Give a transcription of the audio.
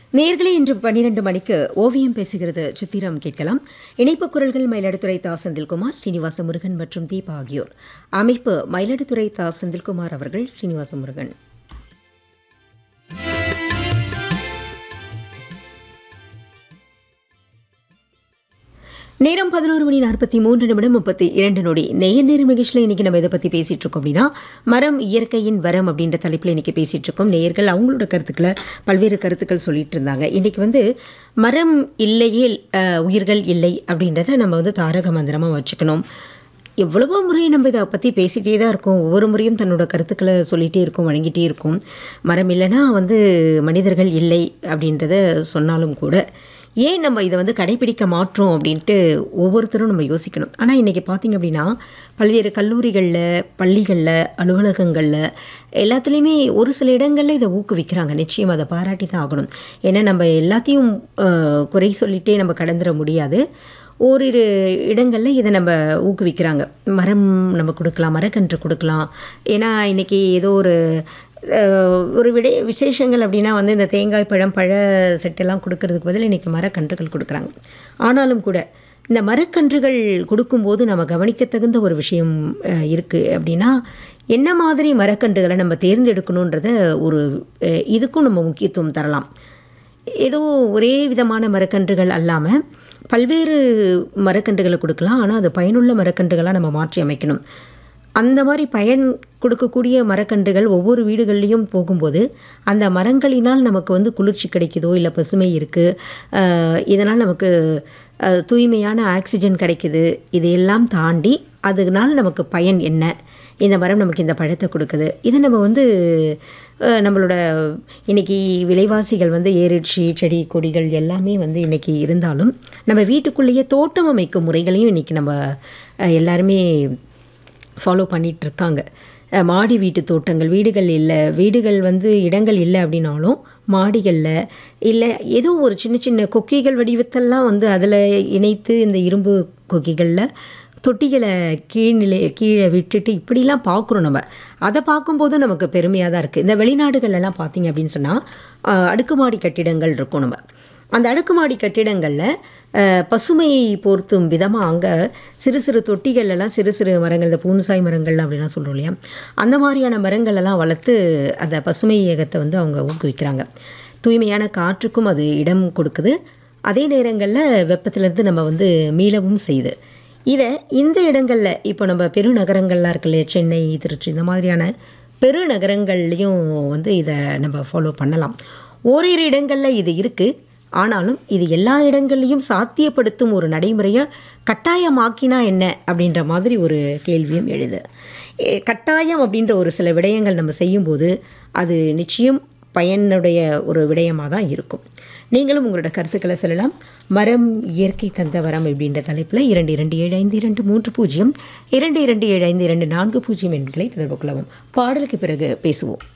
நேர்களே இன்று பன்னிரண்டு மணிக்கு ஓவியம் பேசுகிறது சித்திரம் கேட்கலாம் இணைப்பு குரல்கள் மயிலாடுதுறை தா செந்தில்குமார் ஸ்ரீனிவாச முருகன் மற்றும் தீபா ஆகியோர் அமைப்பு மயிலாடுதுறை தா செந்தில்குமார் அவர்கள் ஸ்ரீனிவாச முருகன் நேரம் பதினோரு மணி நாற்பத்தி மூன்று நிமிடம் முப்பத்தி இரண்டு நொடி நெய்ய நேரம் நிகழ்ச்சியில் இன்னைக்கு நம்ம இதை பற்றி பேசிட்டு இருக்கோம் அப்படின்னா மரம் இயற்கையின் வரம் அப்படின்ற தலைப்பில் இன்னைக்கு பேசிட்டு இருக்கோம் நேயர்கள் அவங்களோட கருத்துக்களை பல்வேறு கருத்துக்கள் சொல்லிட்டு இருந்தாங்க இன்னைக்கு வந்து மரம் இல்லையே அஹ், உயிர்கள் இல்லை அப்படின்றத நம்ம வந்து தாரக மந்திரமாக வச்சுக்கணும் எவ்வளவோ முறை நம்ம இதை பற்றி பேசிகிட்டே தான் இருக்கோம் ஒவ்வொரு முறையும் தன்னோட கருத்துக்களை சொல்லிகிட்டே இருக்கோம் வழங்கிட்டே இருக்கோம் மரம் இல்லைன்னா வந்து மனிதர்கள் இல்லை அப்படின்றத சொன்னாலும் கூட ஏன் நம்ம இதை வந்து கடைபிடிக்க மாற்றோம் அப்படின்ட்டு ஒவ்வொருத்தரும் நம்ம யோசிக்கணும் ஆனால் இன்றைக்கி பார்த்திங்க அப்படின்னா பல்வேறு கல்லூரிகளில் பள்ளிகளில் அலுவலகங்களில் எல்லாத்துலேயுமே ஒரு சில இடங்களில் இதை ஊக்குவிக்கிறாங்க நிச்சயம் அதை பாராட்டி தான் ஆகணும் ஏன்னா நம்ம எல்லாத்தையும் அஹ், குறை சொல்லிகிட்டே நம்ம கடந்துட முடியாது ஓரிரு இடங்களில் இதை நம்ம ஊக்குவிக்கிறாங்க மரம் நம்ம கொடுக்கலாம் மரக்கன்று கொடுக்கலாம் ஏன்னா இன்றைக்கி ஏதோ ஒரு அஹ், ஒரு விடை விசேஷங்கள் அப்படின்னா வந்து இந்த தேங்காய் பழம் பழ செட்டெல்லாம் கொடுக்கறதுக்கு பதில் இன்றைக்கி மரக்கன்றுகள் கொடுக்குறாங்க ஆனாலும் கூட இந்த மரக்கன்றுகள் கொடுக்கும்போது நம்ம கவனிக்க தகுந்த ஒரு விஷயம் இருக்குது அப்படின்னா என்ன மாதிரி மரக்கன்றுகளை நம்ம தேர்ந்தெடுக்கணுன்றத ஒரு அஹ், இதுக்கும் நம்ம முக்கியத்துவம் தரலாம் ஏதோ ஒரே விதமான மரக்கன்றுகள் அல்லாமல் பல்வேறு மரக்கன்றுகளை கொடுக்கலாம் ஆனால் அது பயனுள்ள மரக்கன்றுகளாக நம்ம மாற்றி அமைக்கணும் அந்த மாதிரி பயன் கொடுக்கக்கூடிய மரக்கன்றுகள் ஒவ்வொரு வீடுகள்லேயும் போகும்போது அந்த மரங்களினால் நமக்கு வந்து குளிர்ச்சி கிடைக்குதோ இல்லை பசுமை இருக்குது இதனால் நமக்கு அஹ், தூய்மையான ஆக்சிஜன் கிடைக்குது இதையெல்லாம் தாண்டி அதனால் நமக்கு பயன் என்ன இந்த மரம் நமக்கு இந்த பழத்தை கொடுக்குது இதை நம்ம வந்து அஹ், நம்மளோட இன்னைக்கு விலைவாசிகள் வந்து ஏறிடுச்சு செடி கொடிகள் எல்லாமே வந்து இன்னைக்கு இருந்தாலும் நம்ம வீட்டுக்குள்ளேயே தோட்டம் அமைக்கும் முறைகளையும் இன்னைக்கு நம்ம அஹ், எல்லாருமே ஃபாலோ பண்ணிட்டு இருக்காங்க அஹ், மாடி வீட்டு தோட்டங்கள் வீடுகள் இல்லை வீடுகள் வந்து இடங்கள் இல்லை அப்படின்னாலும் மாடிகளில் இல்லை ஏதோ ஒரு சின்ன சின்ன கொக்கிகள் வடிவத்தெல்லாம் வந்து அதில் இணைத்து இந்த இரும்பு கொக்கிகளில் தொட்டிகளை கீழ்நிலை கீழே விட்டுட்டு இப்படிலாம் பார்க்குறோம் நம்ம அதை பார்க்கும்போது நமக்கு பெருமையாக தான் இருக்குது இந்த வெளிநாடுகள்லாம் பார்த்தீங்க அப்படின்னு சொன்னால் அடுக்குமாடி கட்டிடங்கள் இருக்கும் நம்ம அந்த அடுக்குமாடி கட்டிடங்களில் அஹ், பசுமையை போர்த்தும் விதமாக அங்கே சிறு சிறு தொட்டிகள் எல்லாம் சிறு சிறு மரங்கள் இந்த பூன்சாய் மரங்கள் அப்படிலாம் சொல்கிறோம் இல்லையா அந்த மாதிரியான மரங்கள் எல்லாம் வளர்த்து அந்த பசுமை இயக்கத்தை வந்து அவங்க ஊக்குவிக்கிறாங்க தூய்மையான காற்றுக்கும் அது இடம் கொடுக்குது அதே நேரங்களில் வெப்பத்திலேருந்து நம்ம வந்து மீளவும் செய்யுது இதை இந்த இடங்களில் இப்போ நம்ம பெருநகரங்கள்லாம் இருக்கு இல்லையா சென்னை திருச்சி இந்த மாதிரியான பெருநகரங்கள்லேயும் வந்து இதை நம்ம ஃபாலோ பண்ணலாம் ஓரிரு இடங்களில் இது இருக்குது ஆனாலும் இது எல்லா இடங்கள்லையும் சாத்தியப்படுத்தும் ஒரு நடைமுறையை கட்டாயமாக்கினா என்ன அப்படின்ற மாதிரி ஒரு கேள்வியும் எழுது எ, கட்டாயம் அப்படின்ற ஒரு சில விடயங்கள் நம்ம செய்யும்போது அது நிச்சயம் பயனுடைய ஒரு விடயமாக தான் இருக்கும் நீங்களும் உங்களோட கருத்துக்களை சொல்லலாம் மரம் இயற்கை தந்த வரம் அப்படின்ற தலைப்பில் இரண்டு இரண்டு ஏழு ஐந்து இரண்டு மூன்று பூஜ்ஜியம் இரண்டு இரண்டு ஏழு ஐந்து இரண்டு நான்கு பூஜ்ஜியம் எண்களை தொடர்பு கொள்ளவும் பாடலுக்கு பிறகு பேசுவோம்